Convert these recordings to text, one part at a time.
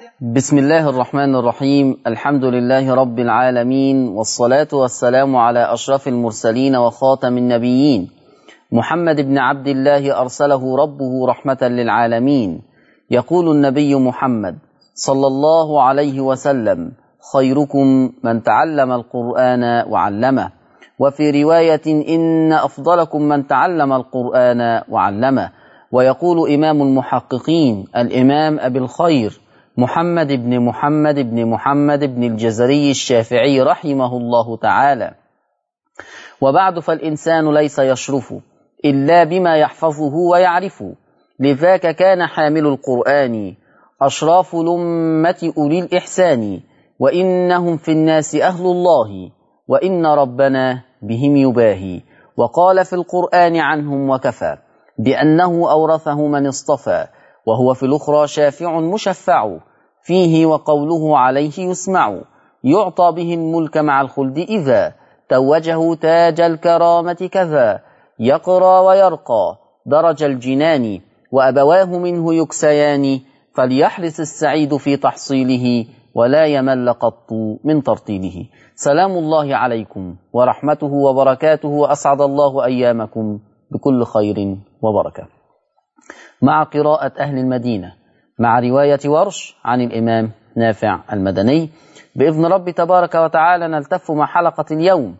بسم الله الرحمن الرحيم الحمد لله رب العالمين والصلاة والسلام على أشرف المرسلين وخاتم النبيين محمد بن عبد الله أرسله ربه رحمة للعالمين يقول النبي محمد صلى الله عليه وسلم خيركم من تعلم القرآن وعلمه وفي رواية إن أفضلكم من تعلم القرآن وعلمه ويقول إمام المحققين الإمام أبي الخير محمد بن محمد بن محمد بن الجزري الشافعي رحمه الله تعالى وبعد فالإنسان ليس يشرف إلا بما يحفظه ويعرفه لذاك كان حامل القرآن أشراف الأمة أولي الإحسان وإنهم في الناس أهل الله وإن ربنا بهم يباهي وقال في القرآن عنهم وكفى بأنه أورثه من اصطفى وهو في الأخرى شافع مشفع فيه وقوله عليه يسمع يعطى به الملك مع الخلد إذا توجه تاج الكرامة كذا يقرى ويرقى درج الجنان وأبواه منه يكسيان فليحرص السعيد في تحصيله ولا يمل قط من ترتيله سلام الله عليكم ورحمته وبركاته وأسعد الله أيامكم بكل خير وبركة مع قراءة أهل المدينة مع رواية ورش عن الإمام نافع المدني بإذن رب تبارك وتعالى نلتف مع حلقة اليوم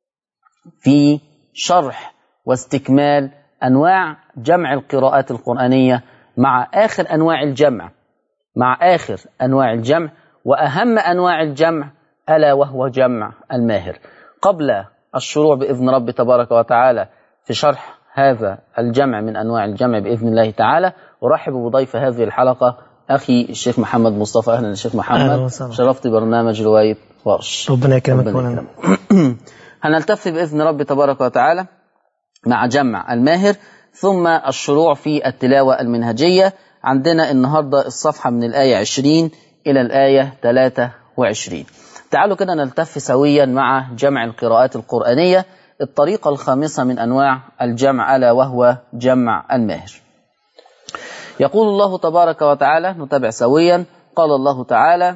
في شرح واستكمال أنواع جمع القراءات القرآنية مع آخر أنواع الجمع مع آخر أنواع الجمع وأهم أنواع الجمع ألا وهو جمع الماهر قبل الشروع بإذن رب تبارك وتعالى في شرح هذا الجمع من أنواع الجمع بإذن الله تعالى أرحب بضيف هذه الحلقة أخي الشيخ محمد مصطفى أهلا الشيخ محمد أهلا وسهلا. شرفت برنامج رواية ورش ربنا يكرمك ربنا ولنا. يكرمك. هنلتف بإذن رب تبارك وتعالى مع جمع الماهر ثم الشروع في التلاوة المنهجية عندنا النهاردة الصفحة من الآية 20 إلى الآية 23 تعالوا كده نلتف سويا مع جمع القراءات القرآنية الطريقة الخامسة من أنواع الجمع ألا وهو جمع الماهر يقول الله تبارك وتعالى نتابع سويا قال الله تعالى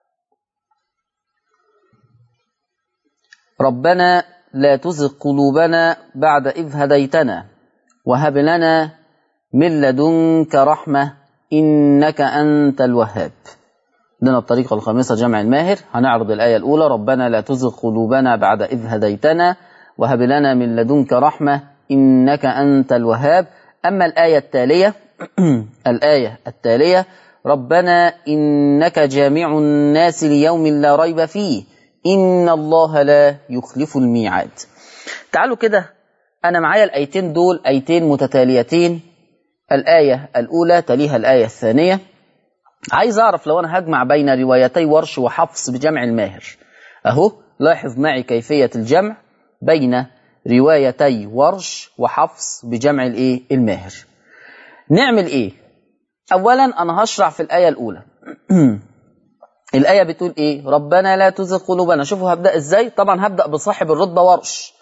ربنا لا تزغ قلوبنا بعد إذ هديتنا وهب لنا من لدنك رحمة إنك أنت الوهاب لنا الطريقة الخامسة جمع الماهر هنعرض الآية الأولى ربنا لا تزغ قلوبنا بعد إذ هديتنا وهب لنا من لدنك رحمة إنك أنت الوهاب أما الآية التالية الآية التالية ربنا إنك جامع الناس ليوم لا ريب فيه إن الله لا يخلف الميعاد تعالوا كده أنا معايا الآيتين دول آيتين متتاليتين الآية الأولى تليها الآية الثانية عايز أعرف لو أنا هجمع بين روايتي ورش وحفص بجمع الماهر أهو لاحظ معي كيفية الجمع بين روايتي ورش وحفص بجمع الإيه الماهر نعمل إيه أولا أنا هشرع في الآية الأولى الآية بتقول إيه ربنا لا تزغ قلوبنا شوفوا هبدأ إزاي طبعا هبدأ بصاحب الرتبة ورش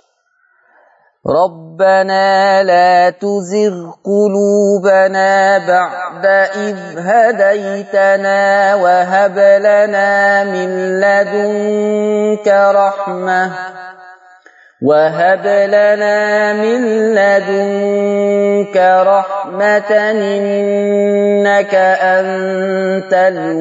ربنا لا تزغ قلوبنا بعد إذ هديتنا وهب لنا من لدنك رحمة وهب لنا من لدنك رحمة إنك أنت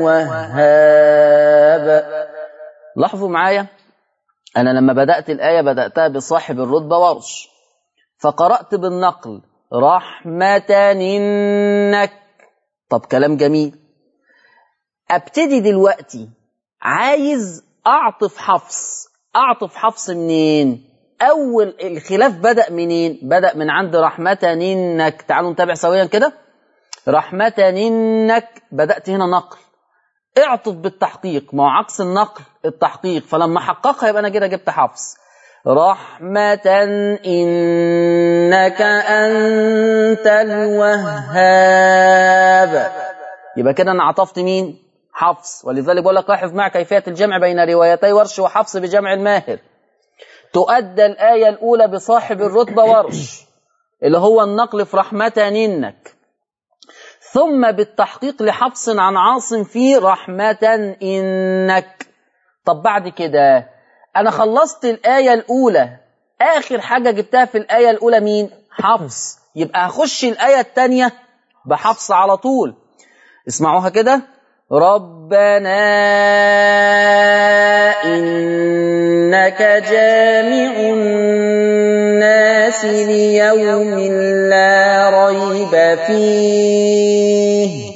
الوهاب لاحظوا معايا أنا لما بدأت الآية بدأتها بصاحب الرتبة ورش فقرأت بالنقل رحمة إنك طب كلام جميل أبتدي دلوقتي عايز أعطف حفص أعطف حفص منين أول الخلاف بدأ منين بدأ من عند رحمة إنك تعالوا نتابع سويا كده رحمة إنك بدأت هنا نقل اعطف بالتحقيق ما هو عكس النقل التحقيق فلما حققها يبقى انا كده جبت حفص رحمة إنك أنت الوهاب يبقى كده أنا عطفت مين؟ حفص ولذلك بقول لك لاحظ مع كيفية الجمع بين روايتي ورش وحفص بجمع الماهر تؤدى الآية الأولى بصاحب الرتبة ورش اللي هو النقل في رحمة إنك ثم بالتحقيق لحفص عن عاصم في رحمة إنك طب بعد كده أنا خلصت الآية الأولى آخر حاجة جبتها في الآية الأولى مين؟ حفص يبقى هخش الآية الثانية بحفص على طول اسمعوها كده ربنا إنك جامع الناس ليوم لا ريب فيه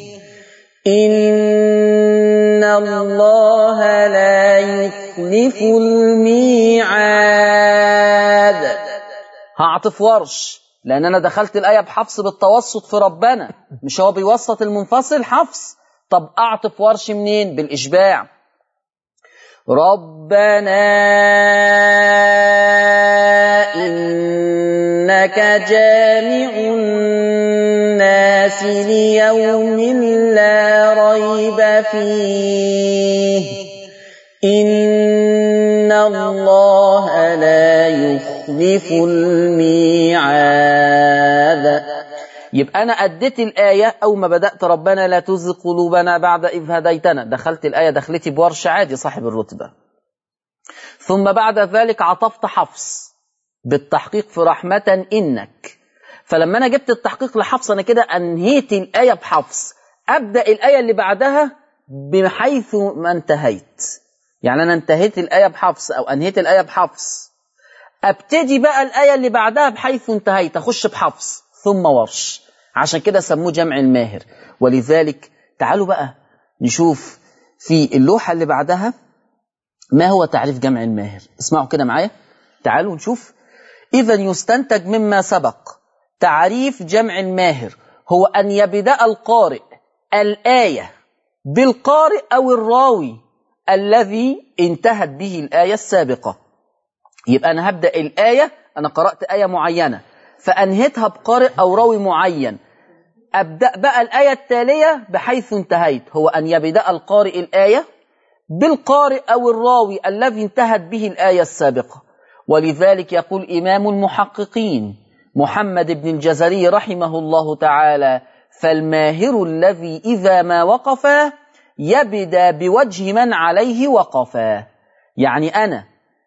إن الله لا يخلف الميعاد هعطف ورش لأن أنا دخلت الآية بحفص بالتوسط في ربنا مش هو بيوسط المنفصل حفص طب أعطف ورش منين بالإشباع ربنا إنك جامع الناس ليوم لا ريب فيه إن الله لا يخلف الميعاد يبقى أنا أديت الآية أو ما بدأت ربنا لا تزغ قلوبنا بعد إذ هديتنا دخلت الآية دخلتي بورش عادي صاحب الرتبة ثم بعد ذلك عطفت حفص بالتحقيق في رحمة إنك فلما أنا جبت التحقيق لحفص أنا كده أنهيت الآية بحفص أبدأ الآية اللي بعدها بحيث ما انتهيت يعني أنا انتهيت الآية بحفص أو أنهيت الآية بحفص أبتدي بقى الآية اللي بعدها بحيث انتهيت أخش بحفص ثم ورش عشان كده سموه جمع الماهر ولذلك تعالوا بقى نشوف في اللوحة اللي بعدها ما هو تعريف جمع الماهر اسمعوا كده معايا تعالوا نشوف إذا يستنتج مما سبق تعريف جمع الماهر هو أن يبدأ القارئ الآية بالقارئ أو الراوي الذي انتهت به الآية السابقة يبقى أنا هبدأ الآية أنا قرأت آية معينة فأنهتها بقارئ أو راوي معين أبدأ بقى الآية التالية بحيث انتهيت هو أن يبدأ القارئ الآية بالقارئ أو الراوي الذي انتهت به الآية السابقة ولذلك يقول إمام المحققين محمد بن الجزري رحمه الله تعالى فالماهر الذي إذا ما وقف يبدأ بوجه من عليه وقفا يعني أنا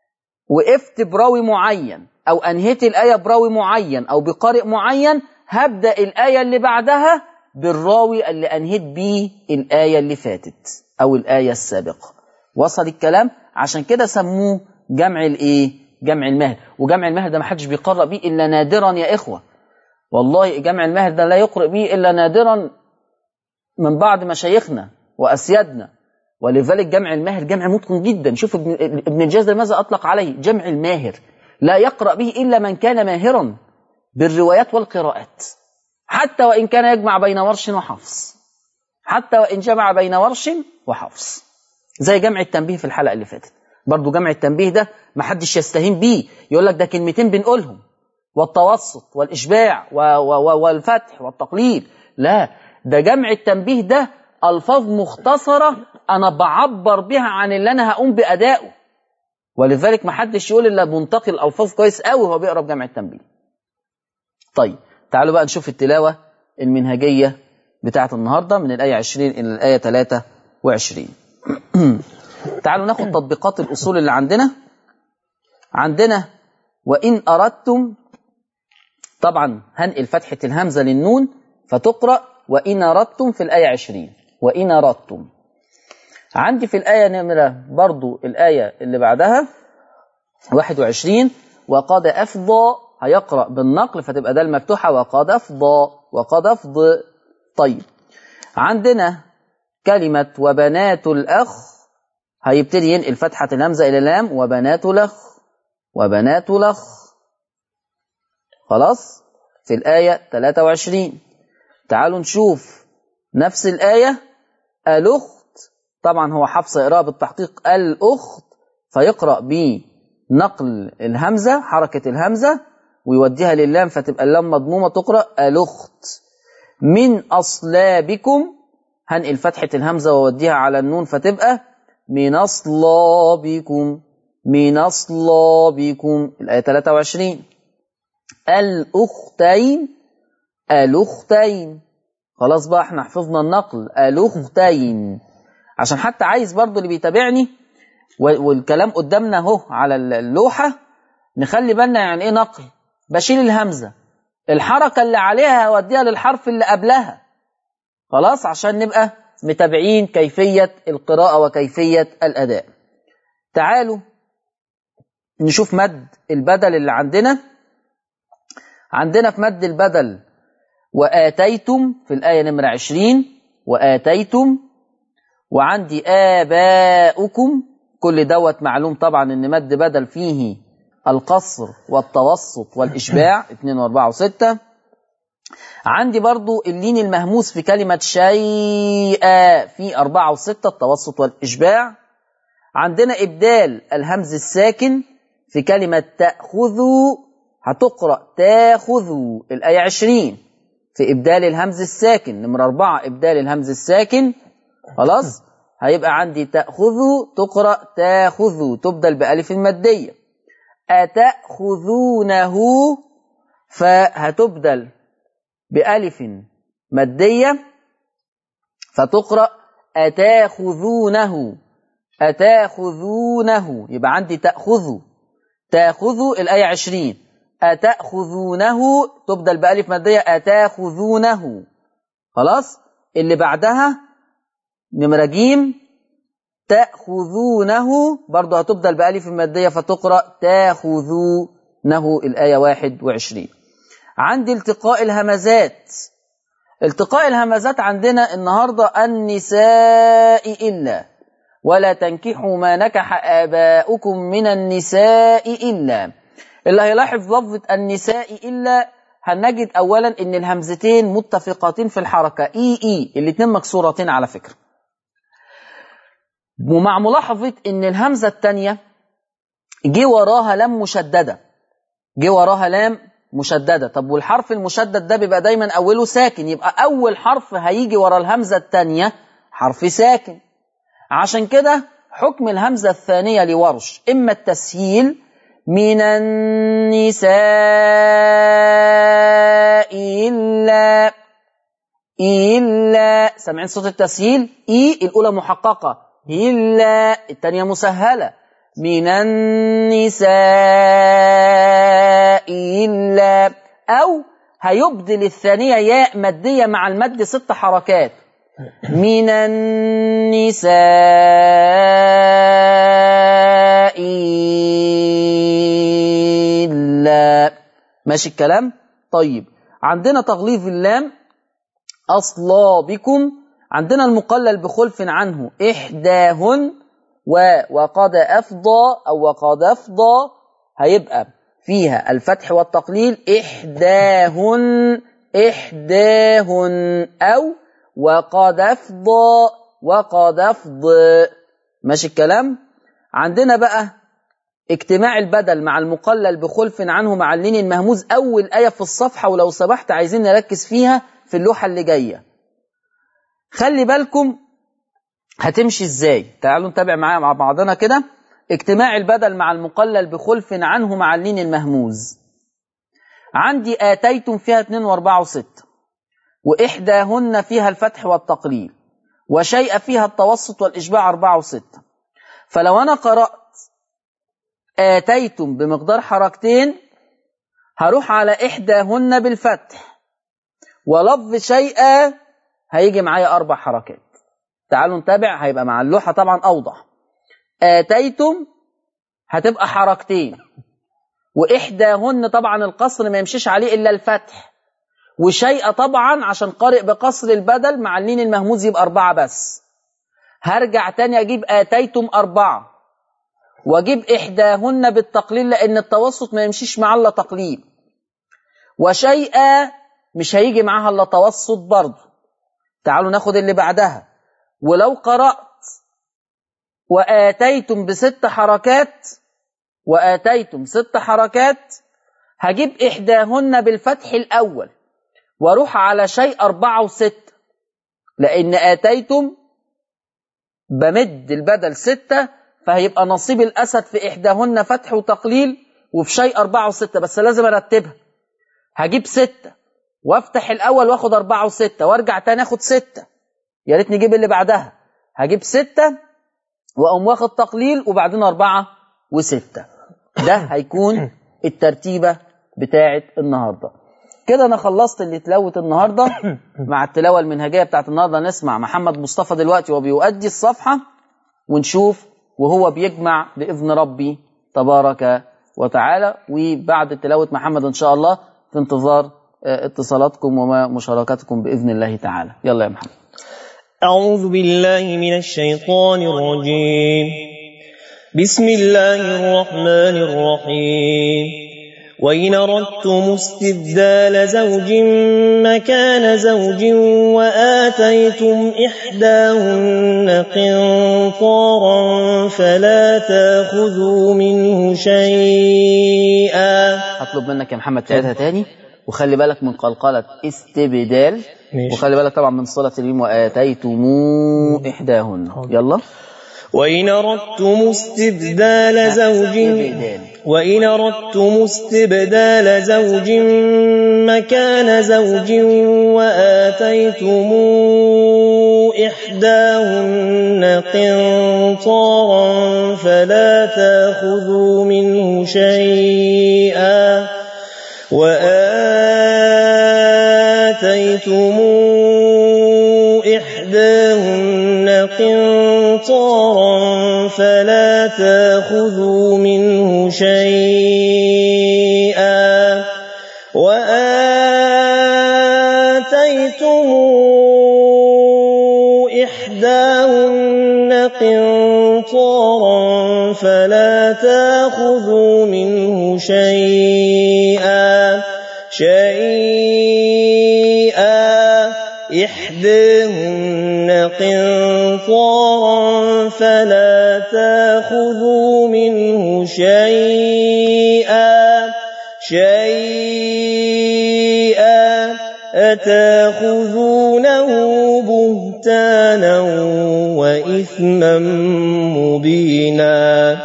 وقفت براوي معين أو أنهيت الآية براوي معين أو بقارئ معين هبدأ الآية اللي بعدها بالراوي اللي أنهيت بيه الآية اللي فاتت أو الآية السابقة وصل الكلام عشان كده سموه جمع الإيه جمع المهر وجمع المهر ده ما حدش بيقرأ بيه إلا نادرا يا إخوة والله جمع المهر ده لا يقرأ به إلا نادرا من بعض مشايخنا وأسيادنا ولذلك جمع الماهر جمع متقن جدا شوف ابن, ابن الجزر ماذا أطلق عليه جمع الماهر لا يقرأ به إلا من كان ماهرا بالروايات والقراءات حتى وإن كان يجمع بين ورش وحفص حتى وإن جمع بين ورش وحفص زي جمع التنبيه في الحلقة اللي فاتت برضو جمع التنبيه ده ما حدش يستهين بيه يقول لك ده كلمتين بنقولهم والتوسط والإشباع والفتح والتقليل لا ده جمع التنبيه ده ألفاظ مختصرة أنا بعبر بها عن اللي أنا هقوم بأدائه ولذلك ما حدش يقول إلا منتقي الألفاظ كويس قوي وهو بيقرأ بجمع التنبيه طيب تعالوا بقى نشوف التلاوة المنهجية بتاعة النهاردة من الآية 20 إلى الآية 23 تعالوا ناخد تطبيقات الأصول اللي عندنا عندنا وإن أردتم طبعا هنقل فتحة الهمزة للنون فتقرأ وإن أردتم في الآية 20 وإن أردتم عندي في الآية نمرة برضو الآية اللي بعدها 21 وقد أفضى هيقرأ بالنقل فتبقى ده المفتوحة وقد أفضى وقد أفضى طيب عندنا كلمة وبنات الأخ هيبتدي ينقل فتحة الهمزة إلى لام وبنات الأخ وبنات الأخ خلاص في الآية 23 تعالوا نشوف نفس الآية الأخت طبعا هو حفص يقرأ بالتحقيق الأخت فيقرأ بنقل الهمزة حركة الهمزة ويوديها للام فتبقى اللام مضمومة تقرأ الأخت من أصلابكم هنقل فتحة الهمزة ووديها على النون فتبقى من أصلابكم من أصلابكم الآية 23 الأختين الأختين خلاص بقى احنا حفظنا النقل الأختين عشان حتى عايز برضو اللي بيتابعني والكلام قدامنا اهو على اللوحة نخلي بالنا يعني ايه نقل بشيل الهمزة الحركة اللي عليها هوديها للحرف اللي قبلها خلاص عشان نبقى متابعين كيفية القراءة وكيفية الأداء تعالوا نشوف مد البدل اللي عندنا عندنا في مد البدل وآتيتم في الآية نمرة عشرين وآتيتم وعندي آباؤكم كل دوت معلوم طبعا ان مد بدل فيه القصر والتوسط والإشباع 2 و4 و6 عندي برضو اللين المهموس في كلمة شيئا في 4 و6 التوسط والإشباع عندنا إبدال الهمز الساكن في كلمة تأخذوا هتقرأ تاخذوا الآية 20 في إبدال الهمز الساكن نمرة أربعة إبدال الهمز الساكن خلاص هيبقى عندي تأخذوا تقرأ تاخذوا تبدل بألف المادية أتأخذونه فهتبدل بألف مادية فتقرأ أتاخذونه أتاخذونه يبقى عندي تأخذوا تأخذوا الآية عشرين أتأخذونه تبدل بألف مادية أتاخذونه خلاص اللي بعدها نمرة جيم تأخذونه برضه هتبدل بألف مادية فتقرأ تاخذونه الآية واحد وعشرين عندي التقاء الهمزات التقاء الهمزات عندنا النهاردة النساء إلا ولا تنكحوا ما نكح آباؤكم من النساء إلا اللي هيلاحظ لفظة النساء إلا هنجد أولا إن الهمزتين متفقتين في الحركة إي إي الاتنين مكسورتين على فكرة ومع ملاحظة إن الهمزة الثانية جه وراها لام مشددة جه وراها لام مشددة طب والحرف المشدد ده بيبقى دايما أوله ساكن يبقى أول حرف هيجي ورا الهمزة الثانية حرف ساكن عشان كده حكم الهمزة الثانية لورش إما التسهيل من النساء إلا إلا سامعين صوت التسهيل إي الأولى محققة إلا الثانية مسهلة من النساء إلا أو هيبدل الثانية ياء مادية مع المد ست حركات من النساء إلا ماشي الكلام طيب عندنا تغليظ اللام أصلابكم عندنا المقلل بخلف عنه إحداهن و وقد أفضى أو وقد أفضى هيبقى فيها الفتح والتقليل إحداهن إحداهن أو وقد أفضى وقد أفضى ماشي الكلام عندنا بقى اجتماع البدل مع المقلل بخلف عنه مع اللين المهموز أول آية في الصفحة ولو سمحت عايزين نركز فيها في اللوحة اللي جاية خلي بالكم هتمشي ازاي تعالوا نتابع معايا مع بعضنا كده اجتماع البدل مع المقلل بخلف عنه مع اللين المهموز عندي آتيتم فيها 2 و4 و6 وإحداهن فيها الفتح والتقليل وشيء فيها التوسط والإشباع 4 و6 فلو أنا قرأت آتيتم بمقدار حركتين هروح على إحداهن بالفتح ولفظ شيئا هيجي معايا أربع حركات تعالوا نتابع هيبقى مع اللوحة طبعا أوضح آتيتم هتبقى حركتين وإحداهن طبعا القصر ما يمشيش عليه إلا الفتح وشيء طبعا عشان قارئ بقصر البدل مع اللين المهموز يبقى أربعة بس هرجع تاني أجيب آتيتم أربعة وأجيب إحداهن بالتقليل لأن التوسط ما يمشيش معاه إلا تقليل وشيئا مش هيجي معاها إلا توسط برضه تعالوا ناخد اللي بعدها ولو قرأت وآتيتم بست حركات وآتيتم ست حركات هجيب إحداهن بالفتح الأول واروح على شيء أربعة وستة لأن آتيتم بمد البدل ستة فهيبقى نصيب الأسد في إحداهن فتح وتقليل وفي شيء أربعة وستة بس لازم أرتبها هجيب ستة وافتح الاول واخد اربعه وسته وارجع تاني اخد سته يا ريت نجيب اللي بعدها هجيب سته واقوم واخد تقليل وبعدين اربعه وسته ده هيكون الترتيبه بتاعه النهارده كده انا خلصت اللي تلاوت النهارده مع التلاوه المنهجيه بتاعت النهارده نسمع محمد مصطفى دلوقتي وهو بيؤدي الصفحه ونشوف وهو بيجمع باذن ربي تبارك وتعالى وبعد تلاوه محمد ان شاء الله في انتظار اتصالاتكم ومشاركتكم باذن الله تعالى يلا يا محمد أعوذ بالله من الشيطان الرجيم بسم الله الرحمن الرحيم وإن أردتم استبدال زوج مكان زوج وآتيتم إحداهن قنطارا فلا تاخذوا منه شيئا هطلب منك يا محمد تعيدها تاني وخلي بالك من قلقلة استبدال ماشي. وخلي بالك طبعا من صلة الميم وآتيتم إحداهن يلا وإن أردتم استبدال زوج استبدال وإن أردتم استبدال زوج مكان زوج وآتيتم إحداهن قنطارا فلا تاخذوا منه شيئا وآتيتم إحداهن قنطارا فلا تاخذوا منه شيئا وآتيتم إحداهن قنطارا فلا تاخذوا منه شيئا شيئا إحداهن قنطارا فلا تاخذوا منه شيئا شيئا أتاخذونه بهتانا وإثما مبينا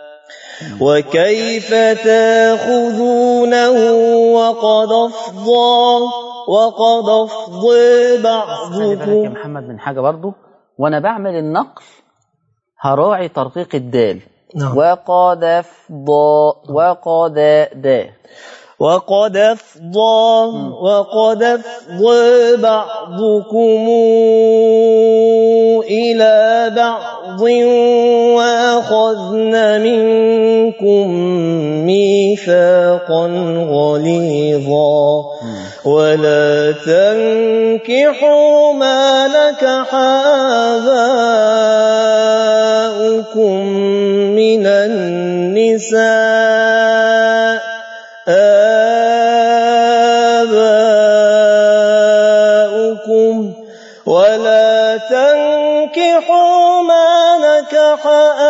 وكيف تاخذونه وقد أفضى وقد أفضى خلي بالك يا بعضكم محمد من حاجة برضو وأنا بعمل النقل هراعي ترقيق الدال نعم. وقد أفضى وقد دا وقد أفضى وقد أفضى بعضكم إلى بعض وأخذن منكم ميثاقا غليظا ولا تنكحوا ما نكح آباؤكم من النساء آباؤكم ولا تنكحوا ما نكح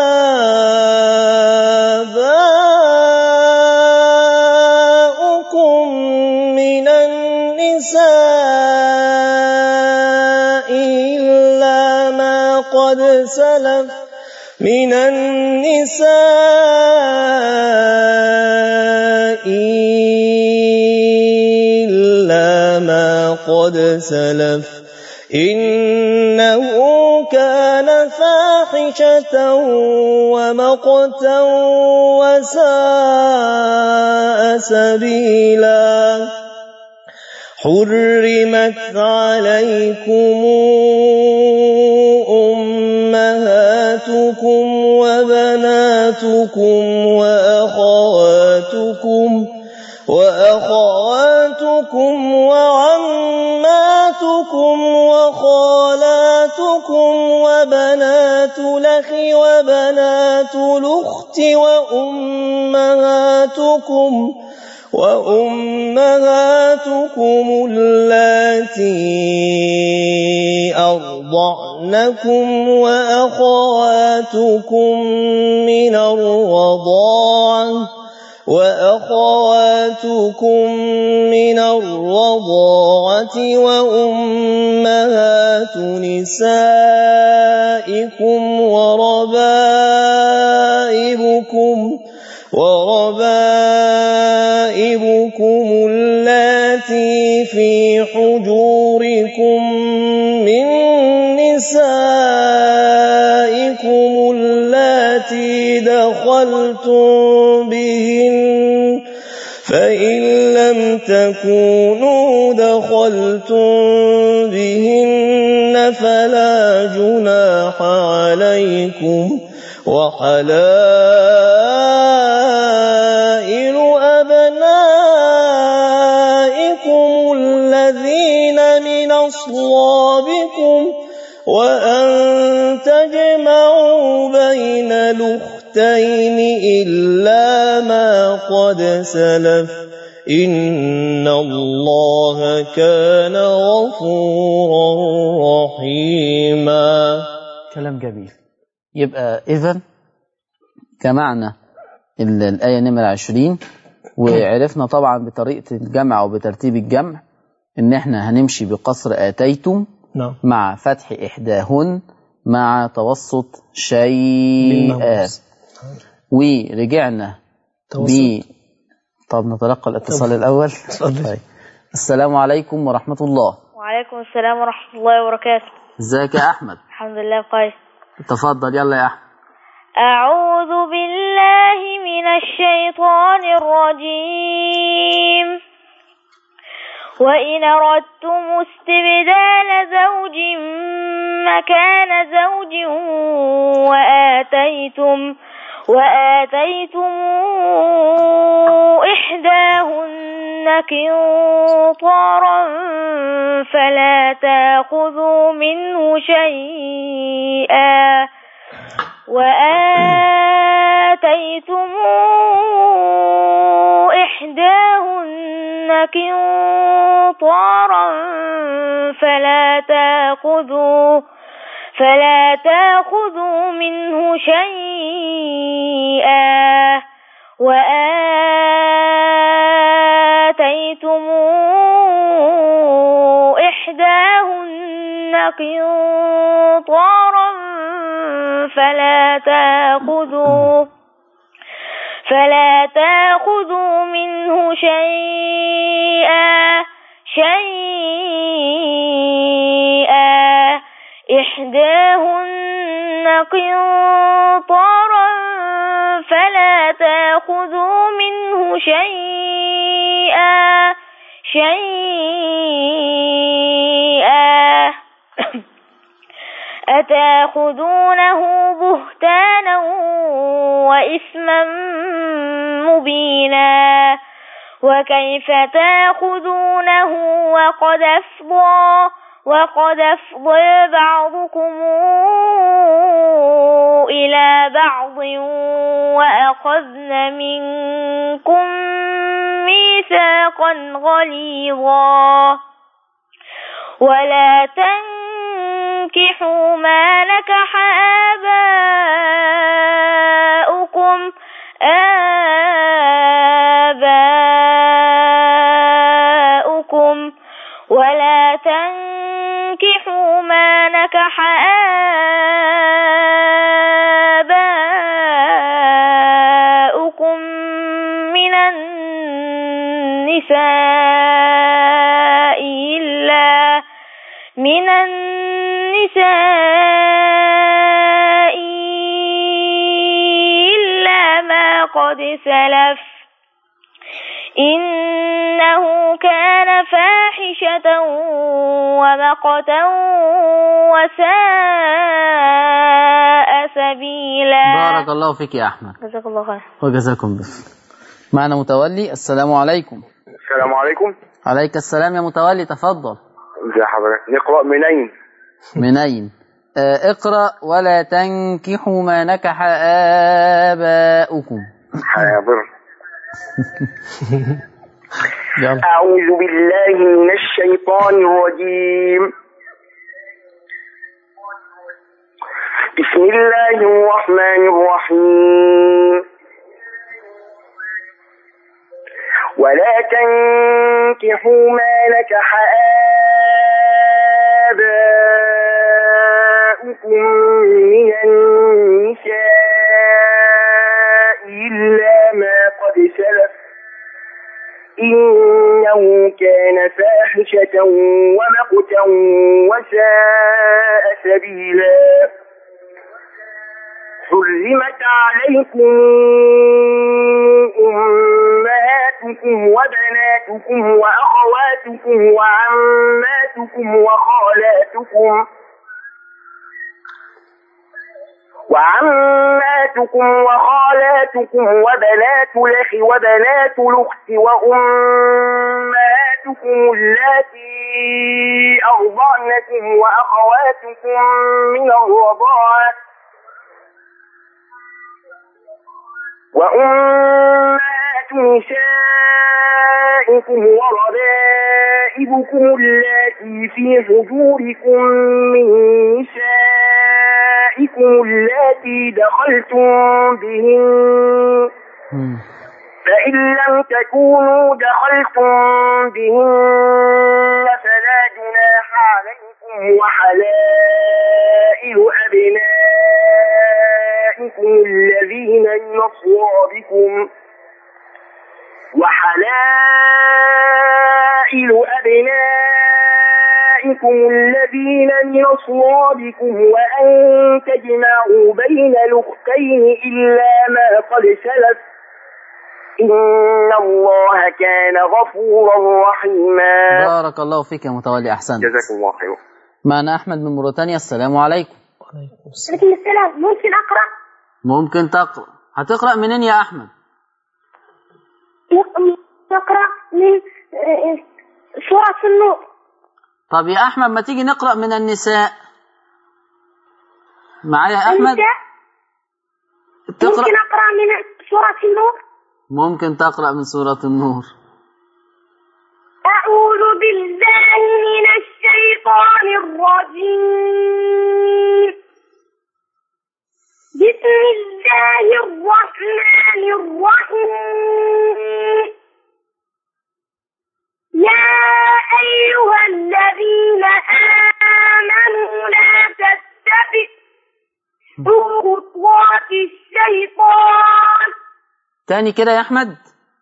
آباؤكم من النساء إلا ما قد سلف من النساء إلا ما قد سلف إنه كان فاحشة ومقتا وساء سبيلا حرمت عليكم أمهاتكم وبناتكم وأخواتكم وأخواتكم وعماتكم وخالاتكم وبنات الأخ وبنات الأخت وأمهاتكم وأمهاتكم اللاتي أرضعنكم وأخواتكم من الرضاعة وأخواتكم من الرضاعة وأمهات نسائكم وربائبكم وربائبكم اللاتي اللاتي في حجوركم من نسائكم اللاتي دخلتم بهن فإن لم تكونوا دخلتم بهن فلا جناح عليكم وحلائل أبنائكم الذين من أصلابكم وأن تجمعوا بين الأختين إلا ما قد سلف إن الله كان غفورا رحيما كلام جميل يبقى إذا جمعنا ال- الآية نمرة 20 وعرفنا طبعا بطريقة الجمع وبترتيب الجمع إن إحنا هنمشي بقصر آتيتم نعم مع فتح إحداهن مع توسط شيئا بالموز. ورجعنا ب طب نتلقى الاتصال الأول اتفضل. طيب. السلام عليكم ورحمة الله وعليكم السلام ورحمة الله وبركاته ازيك يا أحمد الحمد لله كويس تفضل يلا يا أحمد أعوذ بالله من الشيطان الرجيم وإن أردتم استبدال زوج مكان زوج وآتيتم وآتيتم إحداهن قنطارا فلا تأخذوا منه شيئا وآتيتم إحداهن قنطارا فلا تأخذوا فلا تأخذوا منه شيئا وآتيتم إحداهن قنطارا فلا تأخذوا فلا تأخذوا منه شيئا شيئا إحداهن قنطارا فلا تأخذوا منه شيئا شيئا أتاخذونه بهتانا وإثما مبينا وكيف تاخذونه وقد أفضى وقد أفضى بعضكم إلى بعض وأخذن منكم ميثاقا غليظا ولا تنكحوا ما نكح آباؤكم آباؤكم ولا تنكحوا ما نكح آباؤكم من النساء إلا من النساء إلا ما قد سلف إنه كان فاحشة ومقتا وساء سبيلا بارك الله فيك يا أحمد جزاك الله خير وجزاكم بخير معنا متولي السلام عليكم السلام عليكم عليك السلام يا متولي تفضل ازي حضرتك نقرأ منين منين آه، اقرأ ولا تنكحوا ما نكح آباؤكم حاضر يلا أعوذ بالله من الشيطان الرجيم بسم الله الرحمن الرحيم ولا تنكحوا ما نكح آباؤكم من النساء إلا ما قد سلف إنه كان فاحشة ومقتا وساء سبيلا حرمت عليكم أمهاتكم وبناتكم وأخواتكم وعماتكم وخالاتكم وعماتكم وخالاتكم وبنات الأخ وبنات الأخت وأمهاتكم اللاتي أرضعنكم وأخواتكم من الرضاعة وأمهات نسائكم وربائبكم اللاتي في حجوركم من نسائكم اللاتي دخلتم بهن مم. فإن لم تكونوا دخلتم بهن فلا جناح عليكم وحلائل أبنائكم الذين من أصلابكم وحلائل أبنائكم الذين من أصلابكم وأن تجمعوا بين الأختين إلا ما قد سلف إن الله كان غفورا رحيما بارك الله فيك يا متولي أحسنت جزاكم الله خيرا معنا أحمد من موريتانيا السلام عليكم عليكم السلام ممكن أقرأ ممكن تقرأ هتقرأ منين يا أحمد نقرأ من آه، سورة النور طب يا أحمد ما تيجي نقرأ من النساء معايا يا أحمد النساء تقرأ ممكن أقرأ من سورة النور ممكن تقرأ من سورة النور أعوذ بالله من الشيطان الرجيم بسم الله الرحمن الرحيم يا أيها الذين آمنوا لا تتبعوا خطوات الشيطان تاني كده يا أحمد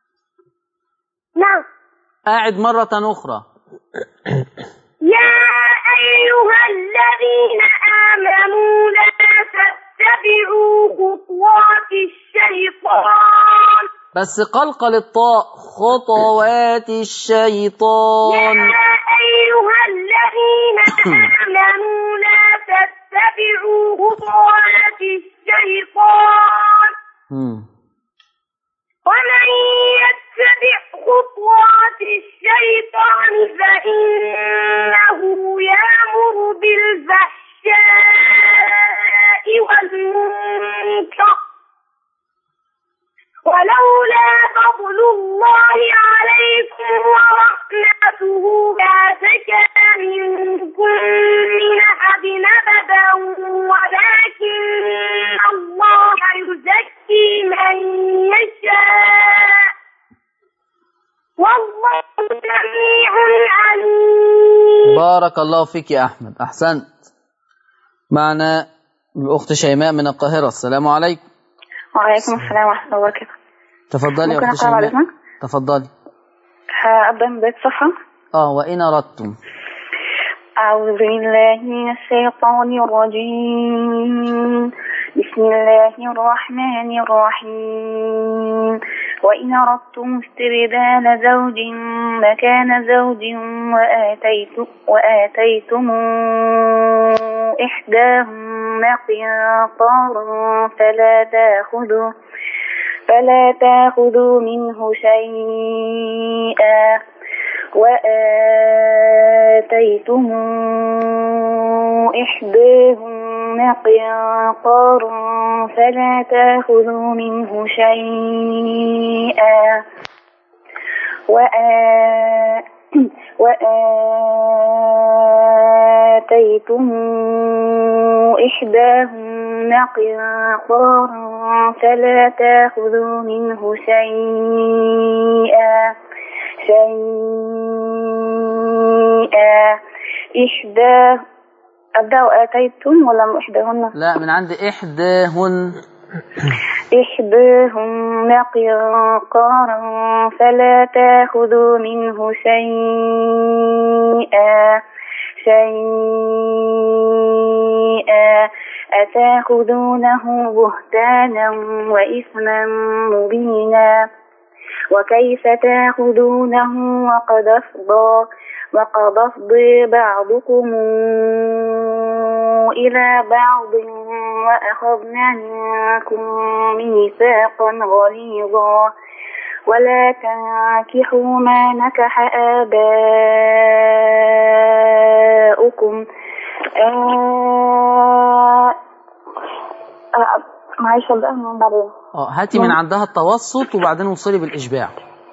نعم قاعد مرة أخرى يا أيها الذين آمنوا لا تتبعوا خطوات الشيطان بس قلقل الطاء خطوات الشيطان يا أيها الذين آمنوا لا تتبعوا خطوات الشيطان مم. ومن يتبع خطوات الشيطان فإنه يأمر بالفحشاء والمنكر ولولا فضل الله عليكم ورحمته ما زكى منكم من أحد أبدا ولكن الله يزكي من يشاء والله سميع عليم بارك الله فيك يا أحمد أحسنت معنا الأخت شيماء من القاهرة السلام عليكم وعليكم السلام ورحمة الله وبركاته تفضلي يا ممكن أخت أقرأ بعد شيماء إذنك؟ تفضلي هبدأ من بداية الصفحة اه وإن أردتم أعوذ بالله من الشيطان الرجيم بسم الله الرحمن الرحيم وإن أردتم استبدال زوج مكان زوج وآتيتم, وآتيتم إحداهن قنطارا فلا تأخذوا فلا تأخذوا منه شيئا وآتيتم إحداهن قنطارا فلا تأخذوا منه شيئا وآ- وآتيتم إحداهن قنطارا فلا تأخذوا منه شيئا شيئا إحداه أبدأ وآتيتم ولا من إحداهن لا من عند إحداهن إحداهن قنطارا فلا تأخذوا منه شيئا شيئا أتأخذونه بهتانا وإثما مبينا وكيف تأخذونه وقد أفضى وقد أفضي بعضكم إلى بعض وأخذنا منكم ميثاقا غليظا ولا تنكحوا ما نكح آباؤكم آه آه معلش أبدأ من بعدين اه هاتي من عندها التوسط وبعدين وصلي بالإشباع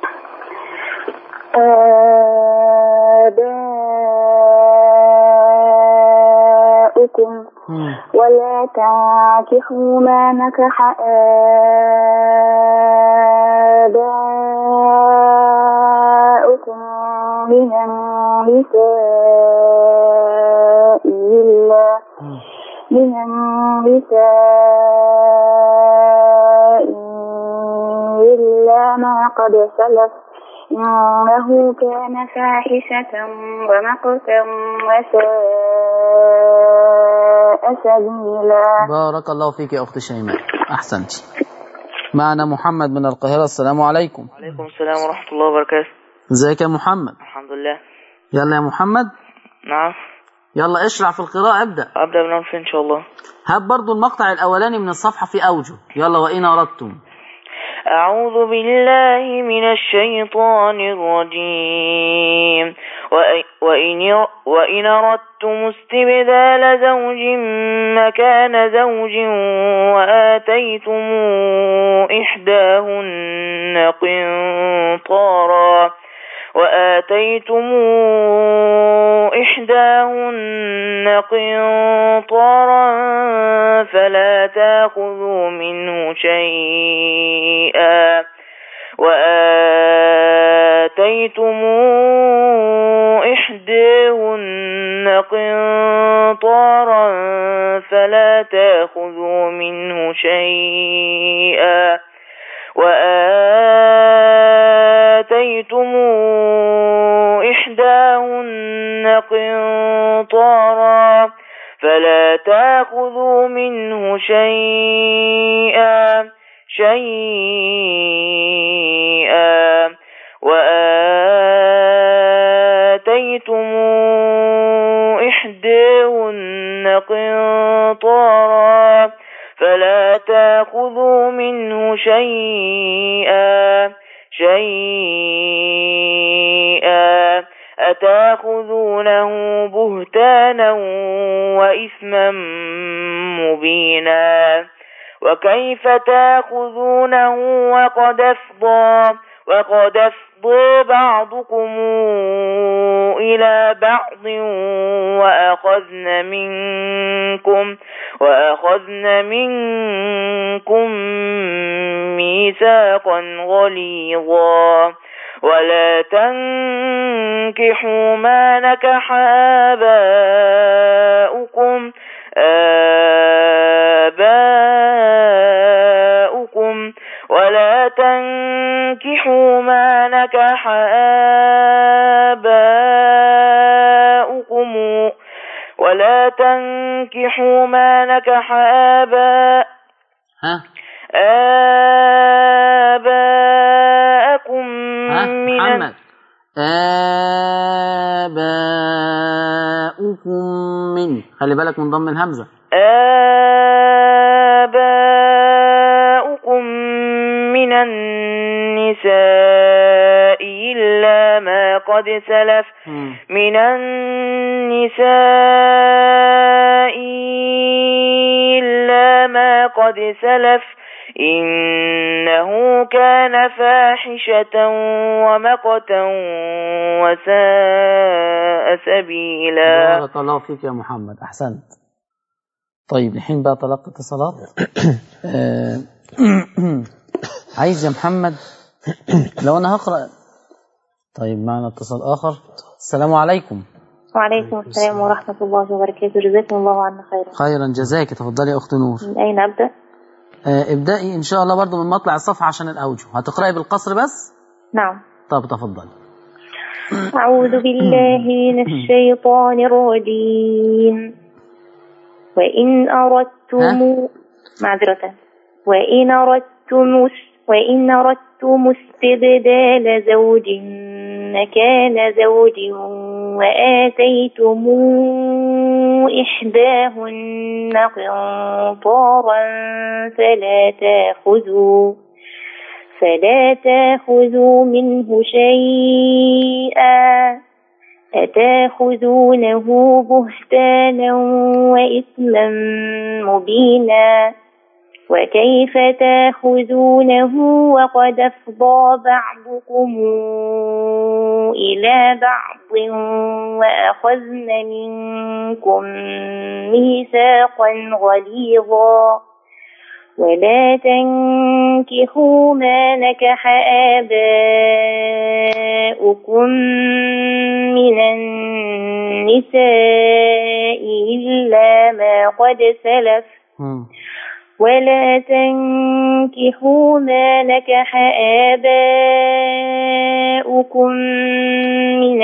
آباؤكم مم. ولا تنكحوا ما نكح آباؤكم من النساء إلا مم. من النساء إلا ما قد سلف إنه كان فاحشة ومقتا وساء سبيلا بارك الله فيك يا أخت شيماء أحسنت معنا محمد من القاهرة السلام عليكم عليكم السلام ورحمة الله وبركاته ازيك يا محمد الحمد لله يلا يا محمد نعم يلا اشرع في القراءة ابدأ أبدأ من أول فين إن شاء الله هات برضو المقطع الأولاني من الصفحة في أوجه يلا وإن أردتم أعوذ بالله من الشيطان الرجيم وإ- وإن وإن أردتم استبدال زوج مكان زوج وآتيتم إحداهن قنطارا وآتيتم إحداهن قنطارا فلا تأخذوا منه شيئا وآتيتم إحداهن قنطارا فلا تأخذوا منه شيئا وآتيتم إحداهن قنطارا فلا تأخذوا منه شيئا شيئا وآتيتم إحداهن قنطارا فلا تأخذوا منه شيئا شيئا أتأخذونه بهتانا وإثما مبينا وكيف تأخذونه وقد أفضى وقد أفضى بعضكم إلى بعض وأخذن منكم وأخذن منكم ميثاقا غليظا ولا تنكحوا ما نكح آباؤكم آباؤكم ولا تنكحوا ما نكح آباؤكم ولا تنكحوا ما نكح آباء ها آباءكم ها من محمد آباؤكم من خلي بالك من ضم الهمزة آباؤكم من النساء إلا ما قد سلف مم. من النساء إلا ما قد سلف إنه كان فاحشة ومقتا وساء سبيلا بارك الله فيك يا محمد أحسنت طيب الحين بقى تلقي اتصالات آه، عايز يا محمد لو أنا هقرأ طيب معنا اتصال آخر السلام عليكم وعليكم السلام ورحمة الله وبركاته جزاكم الله عنا خيرا خيرا جزاك تفضلي يا أخت نور من أين أبدأ؟ آه، ابدأي إن شاء الله برضو من مطلع الصفحة عشان الأوجه هتقرأي بالقصر بس نعم طب تفضلي أعوذ بالله من الشيطان الرجيم وإن أردتم معذرة وإن أردتم وإن أردتم استبدال زوج مكان زوج وآتيتم إحداهن قنطارا فلا تأخذوا فلا تأخذوا منه شيئا أتاخذونه بهتانا وإثما مبينا وكيف تاخذونه وقد أفضى بعضكم إلى بعض وأخذن منكم ميثاقا غليظا ولا تنكحوا ما نكح آباؤكم من النساء إلا ما قد سلف مم. ولا تنكحوا ما نكح آباؤكم من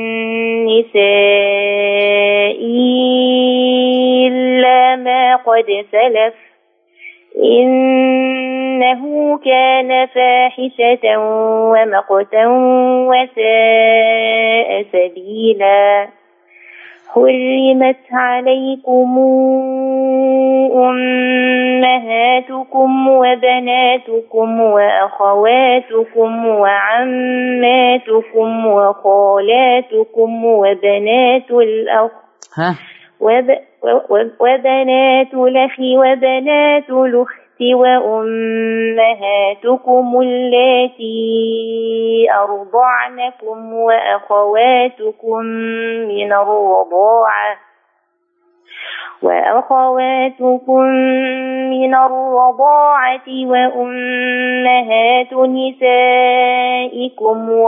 النساء إلا ما قد سلف إنه كان فاحشة ومقتا وساء سبيلا حرمت عليكم أمهاتكم وبناتكم وأخواتكم وعماتكم وخالاتكم وبنات الأخ ها وب... و- وبنات الأخ وبنات الأخت وأمهاتكم اللاتي أرضعنكم وأخواتكم من الرضاعة وأخواتكم من الرضاعة وأمهات نسائكم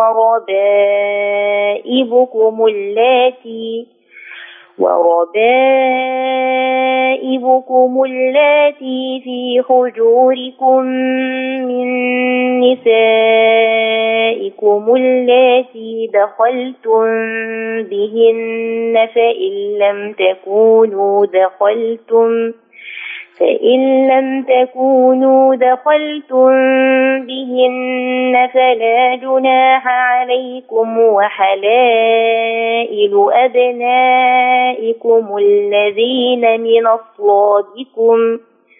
وربائبكم اللاتي وربائبكم اللاتي في حجوركم من نسائكم اللاتي دخلتم بهن فإن لم تكونوا دخلتم فإن لم تكونوا دخلتم بهن فلا جناح عليكم وحلائل أبنائكم الذين من أصلابكم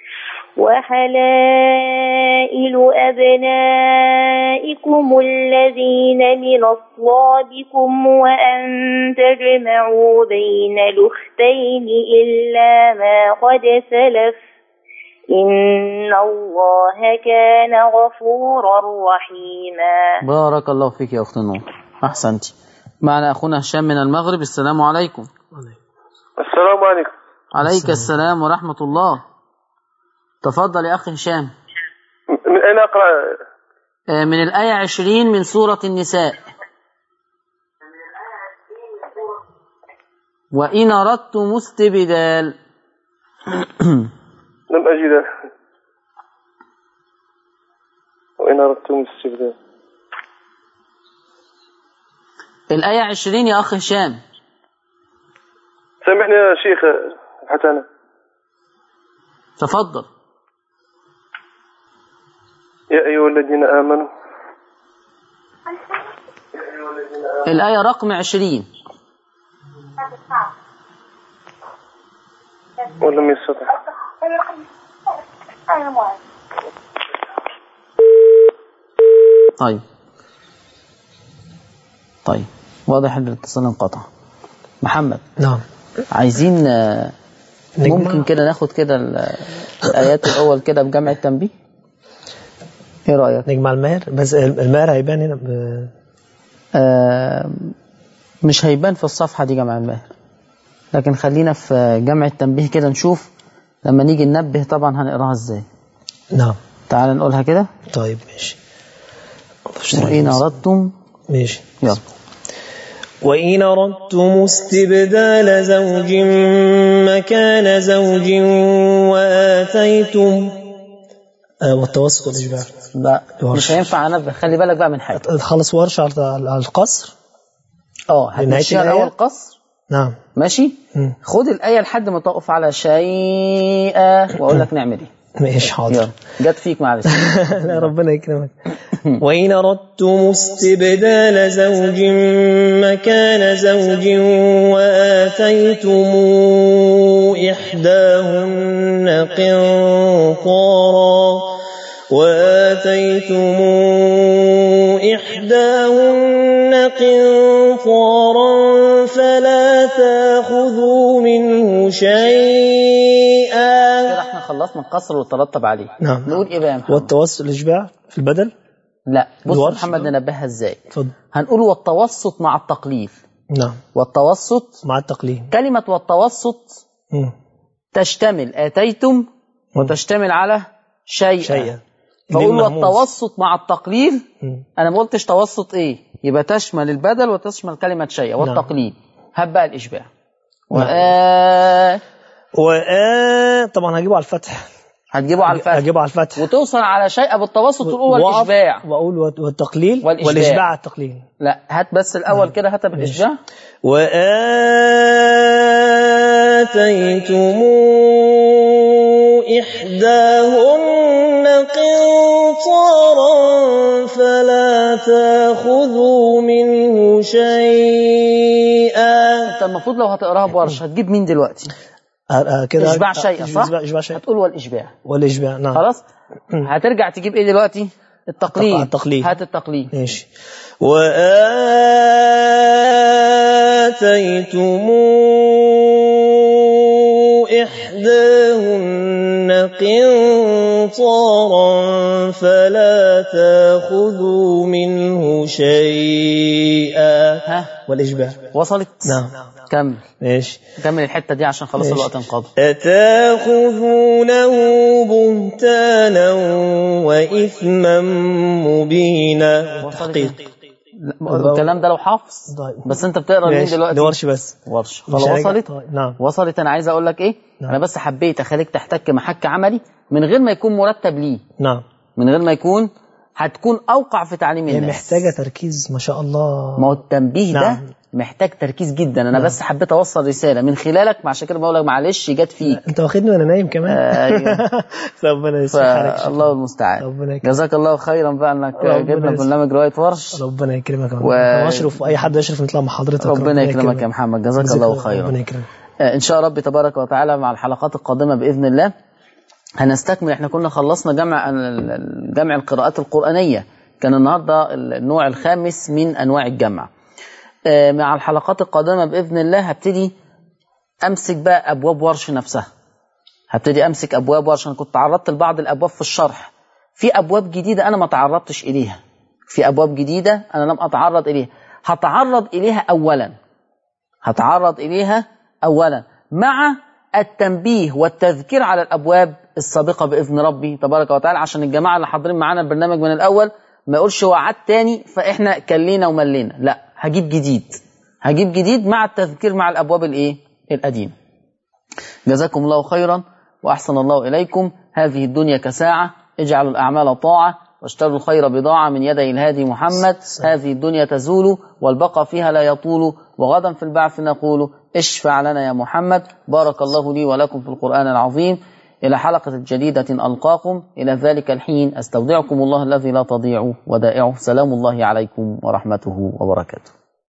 وحلائل أبنائكم الذين من أصلابكم وأن تجمعوا بين الأختين إلا ما قد سلف إن الله كان غفورا رحيما بارك الله فيك يا أخت نور أحسنت معنا أخونا هشام من المغرب السلام عليكم السلام عليكم عليك السلام ورحمة الله تفضل يا أخ هشام من أين أقرأ آه، من الآية عشرين من سورة النساء وإن أردتم استبدال لم أجد وإن أردتم استبدال الآية عشرين يا أخ هشام سامحني يا شيخ حتى أنا تفضل يا أيها الذين آمنوا الآية رقم عشرين ولم يستطع طيب طيب واضح ان الاتصال انقطع محمد نعم عايزين آه، نجمع. ممكن كده ناخد كده ال- الآيات الأول كده بجمع التنبيه ايه رأيك نجمع الماهر بس الماهر هيبان هنا ب- آه، مش هيبان في الصفحة دي جمع الماهر لكن خلينا في جمع التنبيه كده نشوف لما نيجي ننبه طبعا هنقراها ازاي نعم تعال نقولها كده طيب ماشي وإن أردتم ماشي يلا وإن أردتم استبدال زوج مكان زوج وآتيتم آه، والتوسط والإشباع لا ورش. مش هينفع انبه خلي بالك بقى من حاجه تخلص ورش على على القصر اه لنهاية هتمشيها الآية؟ الاول قصر نعم ماشي مم. خد الايه لحد ما تقف على شيئا واقول لك نعمل ايه ماشي حاضر يلا جت فيك معلش لا ربنا يكرمك وإن أردتم استبدال زوج مكان زوج وآتيتم إحداهن قنطارا وآتيتم إحداهن قنطارا فلا تأخذوا منه شيئا كده احنا خلصنا القصر والترتب عليه نعم. نقول ايه بقى يا محمد والتوسط الإشباع في البدل لا بص يا الورش محمد ده. ننبهها ازاي اتفضل هنقول والتوسط مع التقليل نعم والتوسط مع التقليل كلمة والتوسط مم. تشتمل آتيتم وتشتمل على شيئا شيئا فأقول ليه مهموس؟ والتوسط مع التقليل مم. أنا ما قلتش توسط إيه يبقى تشمل البدل وتشمل كلمة شيئا والتقليل هب بقى الإشباع وآ وآ طبعا هجيبه على الفتح هتجيبه على الفتح هجيبه على الفتح وتوصل على شيء بالتوسط تقول وأقف والإشباع واقول والت- والتقليل والإشباع. والاشباع على التقليل لا هات بس الأول كده هات بالإشباع وآتيتم إحداهن قنطارا فلا تأخذوا منه شيئا أنت المفروض لو هتقراها بورش هتجيب مين دلوقتي آه، آه، كده إشباع شيئا صح إشباع إشباع شيئا هتقول والإشباع والإشباع نعم خلاص هترجع تجيب إيه دلوقتي التقليل التقليل. هات التقليل ماشي وآتيتم إحداهن قنطارا فلا تأخذوا منه شيئا ها والإشباع وصلت نعم كمل ماشي كمل الحتة دي عشان خلاص ماشي. الوقت انقضى أتاخذونه بهتانا وإثما مبينا وصلت تحقيق لا، الكلام ده لو حافظ طيب. بس انت بتقرا مين ماشي دلوقتي ده ورش بس ورش مش خلاص هراجع. وصلت طيب، نعم وصلت انا عايز اقول لك ايه نعم. انا بس حبيت اخليك تحتك محك عملي من غير ما يكون مرتب ليه نعم من غير ما يكون هتكون اوقع في تعليم هي الناس محتاجة تركيز ما شاء الله ما هو التنبيه ده نعم. محتاج تركيز جدا انا بس حبيت اوصل رساله من خلالك عشان كده بقول لك معلش جت فيك انت واخدني وانا نايم كمان ايوه ربنا يصلح حالك يا الله المستعان ربنا يكرمك جزاك الله خيرا بقى انك ربنا جبنا يسلمك. برنامج روايه ورش شيخ. ربنا يكرمك و- و... واشرف اي حد يشرف نطلع مع حضرتك ربنا يكرمك يا محمد جزاك الله خيرا ربنا يكرمك آه، ان شاء رب تبارك وتعالى مع الحلقات القادمه باذن الله هنستكمل احنا كنا خلصنا جمع ال- جمع القراءات القرانيه كان النهارده النوع الخامس من انواع الجمع آه، مع الحلقات القادمه باذن الله هبتدي امسك بقى ابواب ورش نفسها هبتدي امسك ابواب ورش انا كنت تعرضت لبعض الابواب في الشرح في ابواب جديده انا ما تعرضتش اليها في ابواب جديده انا لم اتعرض اليها هتعرض اليها اولا هتعرض إليها أولا مع التنبيه والتذكير على الأبواب السابقة بإذن ربي تبارك وتعالى عشان الجماعة اللي حاضرين معانا البرنامج من الأول ما يقولش وعد تاني فإحنا كلينا وملينا لا هجيب جديد هجيب جديد مع التذكير مع الأبواب الإيه القديمة جزاكم الله خيرا وأحسن الله إليكم هذه الدنيا كساعة اجعلوا الأعمال طاعة واشتروا الخير بضاعة من يدي الهادي محمد هذه الدنيا تزول والبقى فيها لا يطول وغدا في البعث نقول اشفع لنا يا محمد بارك الله لي ولكم في القرآن العظيم إلى حلقة جديدة ألقاكم إلى ذلك الحين أستودعكم الله الذي لا تضيع ودائعه سلام الله عليكم ورحمته وبركاته